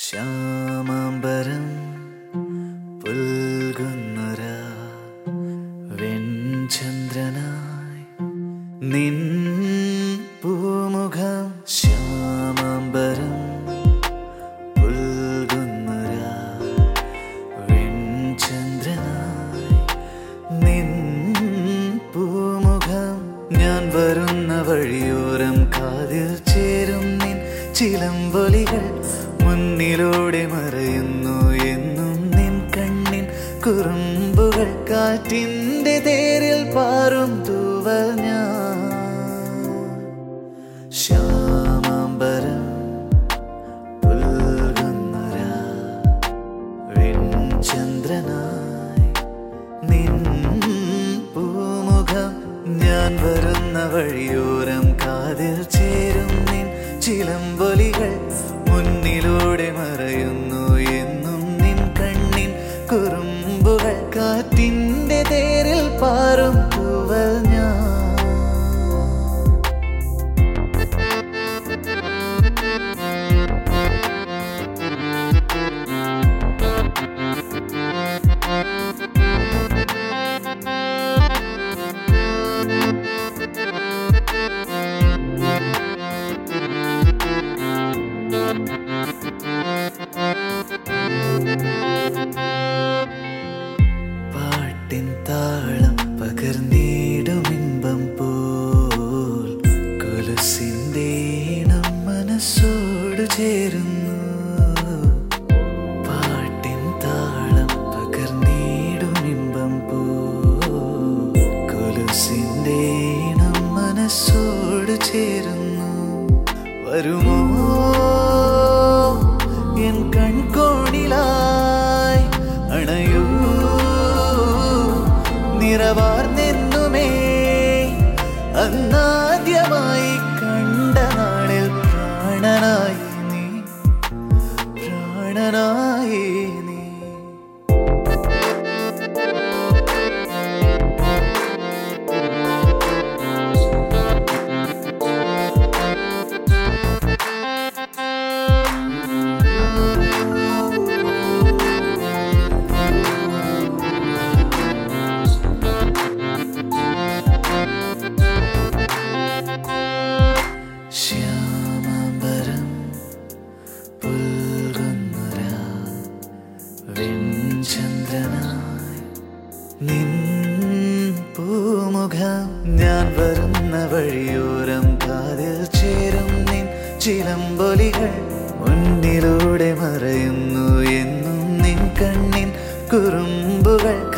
ശ്യാമാംബരം പുൽകുന്നൊരാ വെൺചന്ദ്രനായി നിൻ പൂമുഖം ശ്യാമാംബരം പുൽകുന്നൊരാ വെൺചന്ദ്രനായി നിൻ പൂമുഖം ഞാൻ വരുന്ന വഴിയോരം കാതിൽ ചേരും നിൻ ചിലമ്പൊലികൾ മുന്നിലൂടെ മറയുന്നു എന്നും നിൻ കണ്ണിൻ കുറുമ്പുകൾ കാറ്റിന്റെ തേരിൽ പാറും തൂവൽ ഞാൻ ശ്യാമാംബരം പുൽകുന്നൊരാ വെൺചന്ദ്രനായി നിൻ പൂമുഖം ഞാൻ വരുന്ന വഴിയോരം കാതിൽ ചേരും നിൻ ചിലമ്പൊലികൾ മുന്നിലൂടെ മറയുന്നു എന്നും നിൻ കണ്ണിൻ കുറുമ്പുകൾ കാറ്റിന്റെ തേരിൽ പാറും തൂവൽ ഞാൻ പാട്ടിൻ താളം പകർന്നിടും ഇമ്പം പോൽ കൊലുസിന്റെ ഈണം മനസ്സോട് ചേരുന്നു പാട്ടിൻ താളം പകർന്നിടും ഇമ്പം പോൽ കൊലുസിന്റെ ഈണം മനസ്സോട് ചേരുന്നു വരുമോ എൻ കൺകോണിലായി അണയൂ നിറവാർന്നെന്നുമേ അന്നാദ്യമായി കണ്ട നാളിൽ പ്രാണനായി നീ പ്രാണനായി നീ ശ്യാമാംബരം പുൽകുന്നൊരാ വെൺചന്ദ്രനായി നിൻ പൂമുഖം ഞാൻ വരുന്ന വഴിയോരം കാതിൽ ചേരും നിൻ ചിലമ്പൊലികൾ മുന്നിലൂടെ മറയുന്നു എന്നും നിൻ കണ്ണിൻ കുറുമ്പുകൾ